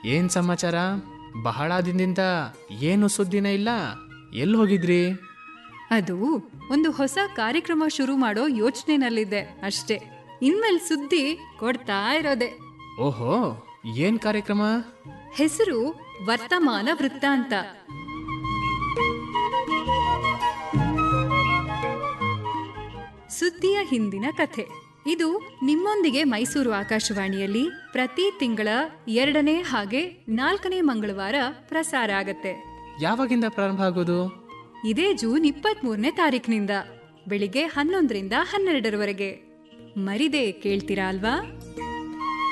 ಏನ್ ಸಮಾಚಾರ ಬಹಳ ದಿನದಿಂದ ಏನು ಸುದ್ದಿನೇ ಇಲ್ಲ ಎಲ್ಲಿ ಹೋಗಿದ್ರಿ ಅದು ಒಂದು ಹೊಸ ಕಾರ್ಯಕ್ರಮ ಶುರು ಮಾಡೋ ಯೋಚನೆನಲ್ಲಿದ್ದೆ ಅಷ್ಟೇ ಇನ್ಮೇಲೆ ಸುದ್ದಿ ಕೊಡ್ತಾ ಇರೋದೆ ಓಹೋ ಏನ್ ಕಾರ್ಯಕ್ರಮ ಹೆಸರು ವರ್ತಮಾನ ವೃತ್ತಾಂತ ಸುದ್ದಿಯ ಹಿಂದಿನ ಕಥೆ ಇದು ನಿಮ್ಮೊಂದಿಗೆ ಮೈಸೂರು ಆಕಾಶವಾಣಿಯಲ್ಲಿ ಪ್ರತಿ ತಿಂಗಳ ಎರಡನೇ ಹಾಗೆ ನಾಲ್ಕನೇ ಮಂಗಳವಾರ ಪ್ರಸಾರ ಆಗತ್ತೆ ಯಾವಾಗಿಂದ ಪ್ರಾರಂಭ ಆಗೋದು ಇದೇ ಜೂನ್ ಇಪ್ಪತ್ತ್ ಮೂರನೇ ತಾರೀಕಿನಿಂದ ಬೆಳಿಗ್ಗೆ ಹನ್ನೊಂದರಿಂದ ಹನ್ನೆರಡರವರೆಗೆ ಮರಿದೆ ಕೇಳ್ತೀರಾ ಅಲ್ವಾ